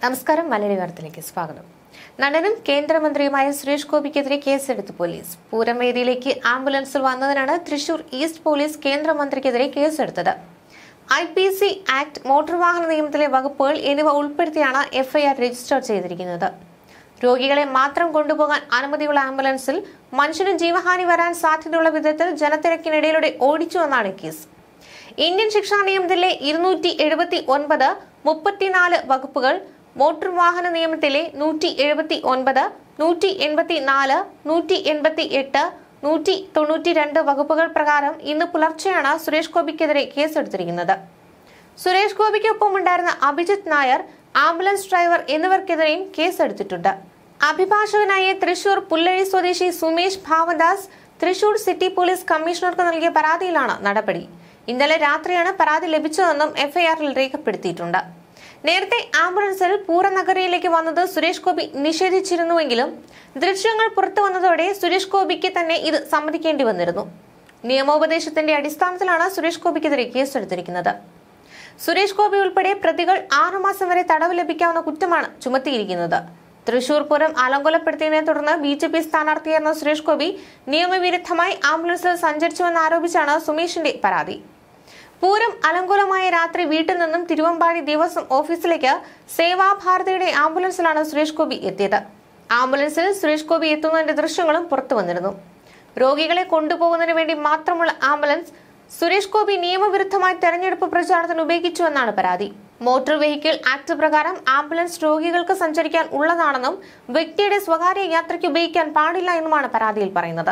നമസ്കാരം മലയാളി വാർത്തയിലേക്ക് സ്വാഗതം നടനും കേന്ദ്രമന്ത്രിയുമായ സുരേഷ് ഗോപിക്കെതിരെ കേസെടുത്ത് പോലീസ് പൂരം വേദിയിലേക്ക് ആംബുലൻസിൽ വന്നതിനാണ് തൃശൂർ ഈസ്റ്റ് പോലീസ് കേന്ദ്രമന്ത്രിക്കെതിരെ കേസെടുത്തത് I P C act motor വാഹന നിയമത്തിലെ വകുപ്പുകൾ എന്നിവ ഉൾപ്പെടുത്തിയാണ് എഫ്ഐആർ രജിസ്റ്റർ ചെയ്തിരിക്കുന്നത് രോഗികളെ മാത്രം കൊണ്ടുപോകാൻ അനുമതിയുള്ള ആംബുലൻസിൽ മനുഷ്യന് ജീവഹാനി വരാൻ സാധ്യതയുള്ള വിധത്തിൽ ജനത്തിരക്കിനിടയിലൂടെ ഓടിച്ചുവെന്നാണ് കേസ് ഇന്ത്യൻ ശിക്ഷാ നിയമത്തിലെ ഇരുന്നൂറ്റി എഴുപത്തി ഒൻപത് മുപ്പത്തിനാല് വകുപ്പുകൾ മോട്ടോർ വാഹന നിയമത്തിലെ നൂറ്റി എഴുപത്തി ഒൻപത് നൂറ്റി എൺപത്തി നാല് നൂറ്റി എൺപത്തി എട്ട് നൂറ്റി തൊണ്ണൂറ്റി രണ്ട് വകുപ്പുകൾ പ്രകാരം ഇന്ന് പുലർച്ചെയാണ് സുരേഷ് ഗോപിക്കെതിരെ കേസെടുത്തിരിക്കുന്നത് സുരേഷ് ഗോപിക്കൊപ്പം ഉണ്ടായിരുന്ന അഭിജിത് നായർ ആംബുലൻസ് ഡ്രൈവർ എന്നിവർക്കെതിരെയും കേസെടുത്തിട്ടുണ്ട് അഭിഭാഷകനായ തൃശൂർ പുല്ലഴി സ്വദേശി സുമേഷ് ഭാവദാസ് തൃശൂർ സിറ്റി പോലീസ് കമ്മീഷണർക്ക് നൽകിയ പരാതിയിലാണ് നടപടി ഇന്നലെ രാത്രിയാണ് പരാതി ലഭിച്ചതെന്നും എഫ്ഐആറിൽ രേഖപ്പെടുത്തിയിട്ടുണ്ട് നേരത്തെ ആംബുലൻസിൽ പൂരനഗരിയിലേക്ക് വന്നത് സുരേഷ് ഗോപി നിഷേധിച്ചിരുന്നുവെങ്കിലും ദൃശ്യങ്ങൾ പുറത്തു വന്നതോടെ സുരേഷ് ഗോപിക്ക് തന്നെ ഇത് സമ്മതിക്കേണ്ടി വന്നിരുന്നു നിയമോപദേശത്തിന്റെ അടിസ്ഥാനത്തിലാണ് സുരേഷ് ഗോപിക്കെതിരെ കേസെടുത്തിരിക്കുന്നത് സുരേഷ് ഗോപി ഉൾപ്പെടെ പ്രതികൾ ആറുമാസം വരെ തടവ് ലഭിക്കാവുന്ന കുറ്റമാണ് ചുമത്തിയിരിക്കുന്നത് തൃശൂർ പൂരം അലങ്കോലപ്പെടുത്തിയതിനെ തുടർന്ന് ബി ജെ പി സ്ഥാനാർത്ഥിയായിരുന്ന സുരേഷ് ഗോപി നിയമവിരുദ്ധമായി ആംബുലൻസിൽ സഞ്ചരിച്ചുവെന്ന് ആരോപിച്ചാണ് സുമേഷിന്റെ പരാതി പൂരം അലങ്കോലമായ രാത്രി വീട്ടിൽ നിന്നും തിരുവമ്പാടി ദേവസ്വം ഓഫീസിലേക്ക് സേവാഭാരതിയുടെ ആംബുലൻസിലാണ് സുരേഷ് ഗോപി എത്തിയത് ആംബുലൻസിൽ സുരേഷ് ഗോപി എത്തുന്നതിന്റെ ദൃശ്യങ്ങളും പുറത്തു വന്നിരുന്നു രോഗികളെ കൊണ്ടുപോകുന്നതിന് വേണ്ടി മാത്രമുള്ള ആംബുലൻസ് സുരേഷ് ഗോപി നിയമവിരുദ്ധമായി തെരഞ്ഞെടുപ്പ് പ്രചാരണത്തിന് ഉപയോഗിച്ചുവെന്നാണ് പരാതി മോട്ടോർ വെഹിക്കിൾ ആക്ട് പ്രകാരം ആംബുലൻസ് രോഗികൾക്ക് സഞ്ചരിക്കാൻ ഉള്ളതാണെന്നും വ്യക്തിയുടെ സ്വകാര്യ യാത്രയ്ക്ക് ഉപയോഗിക്കാൻ പാടില്ല എന്നുമാണ് പരാതിയിൽ പറയുന്നത്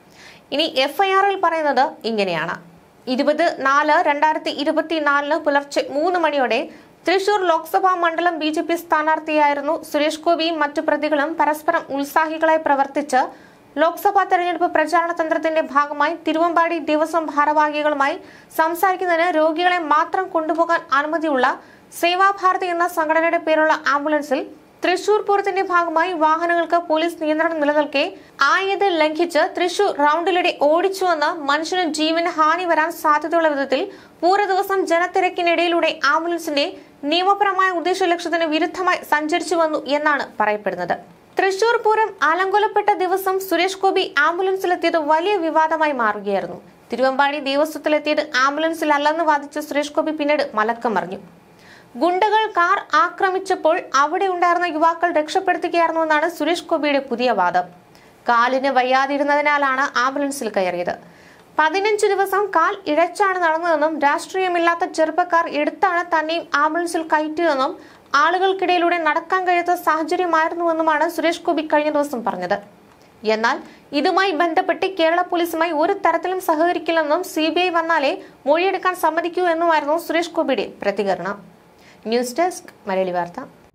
ഇനി എഫ്ഐആറിൽ പറയുന്നത് ഇങ്ങനെയാണ് ഇരുപത് നാല് രണ്ടായിരത്തി ഇരുപത്തിനാലിന് പുലർച്ചെ മൂന്ന് മണിയോടെ തൃശൂർ ലോക്സഭാ മണ്ഡലം ബി ജെ പി സ്ഥാനാർത്ഥിയായിരുന്നു സുരേഷ് ഗോപിയും മറ്റു പ്രതികളും പരസ്പരം ഉത്സാഹികളായി പ്രവർത്തിച്ച് ലോക്സഭാ തെരഞ്ഞെടുപ്പ് പ്രചാരണ തന്ത്രത്തിന്റെ ഭാഗമായി തിരുവമ്പാടി ദേവസ്വം ഭാരവാഹികളുമായി സംസാരിക്കുന്നതിന് രോഗികളെ മാത്രം കൊണ്ടുപോകാൻ അനുമതിയുള്ള സേവാഭാരതി എന്ന സംഘടനയുടെ പേരുള്ള ആംബുലൻസിൽ തൃശൂർ പൂരത്തിന്റെ ഭാഗമായി വാഹനങ്ങൾക്ക് പോലീസ് നിയന്ത്രണം നിലനിൽക്കെ ആയത് ലംഘിച്ച് തൃശൂർ റൗണ്ടിലൂടെ ഓടിച്ചുവെന്ന് മനുഷ്യന് ജീവന് ഹാനി വരാൻ സാധ്യതയുള്ള വിധത്തിൽ പൂര ദിവസം ജനത്തിരക്കിനിടയിലൂടെ ആംബുലൻസിന്റെ നിയമപരമായ ഉദ്ദേശ ലക്ഷ്യത്തിന് വിരുദ്ധമായി സഞ്ചരിച്ചു വന്നു എന്നാണ് പറയപ്പെടുന്നത് തൃശൂർ പൂരം അലങ്കോലപ്പെട്ട ദിവസം സുരേഷ് ഗോപി ആംബുലൻസിലെത്തിയത് വലിയ വിവാദമായി മാറുകയായിരുന്നു തിരുവമ്പാടി ദേവസ്വത്തിലെത്തിയത് ആംബുലൻസിലല്ലെന്ന് വാദിച്ച സുരേഷ് ഗോപി പിന്നീട് മലക്കം മറിഞ്ഞു ഗുണ്ടകൾ കാർ ആക്രമിച്ചപ്പോൾ അവിടെ ഉണ്ടായിരുന്ന യുവാക്കൾ രക്ഷപ്പെടുത്തുകയായിരുന്നുവെന്നാണ് സുരേഷ് ഗോപിയുടെ പുതിയ വാദം കാലിന് വയ്യാതിരുന്നതിനാലാണ് ആംബുലൻസിൽ കയറിയത് പതിനഞ്ച് ദിവസം കാൽ ഇഴച്ചാണ് നടന്നതെന്നും രാഷ്ട്രീയമില്ലാത്ത ചെറുപ്പക്കാർ എടുത്താണ് തന്നെയും ആംബുലൻസിൽ കയറ്റിയതെന്നും ആളുകൾക്കിടയിലൂടെ നടക്കാൻ കഴിയാത്ത സാഹചര്യമായിരുന്നുവെന്നുമാണ് സുരേഷ് ഗോപി കഴിഞ്ഞ ദിവസം പറഞ്ഞത് എന്നാൽ ഇതുമായി ബന്ധപ്പെട്ട് കേരള പോലീസുമായി ഒരു തരത്തിലും സഹകരിക്കില്ലെന്നും സി ബി ഐ വന്നാലേ മൊഴിയെടുക്കാൻ സമ്മതിക്കൂ എന്നുമായിരുന്നു സുരേഷ് ഗോപിയുടെ പ്രതികരണം ന്യൂസ് ഡെസ്ക് മലയാളി വാർത്ത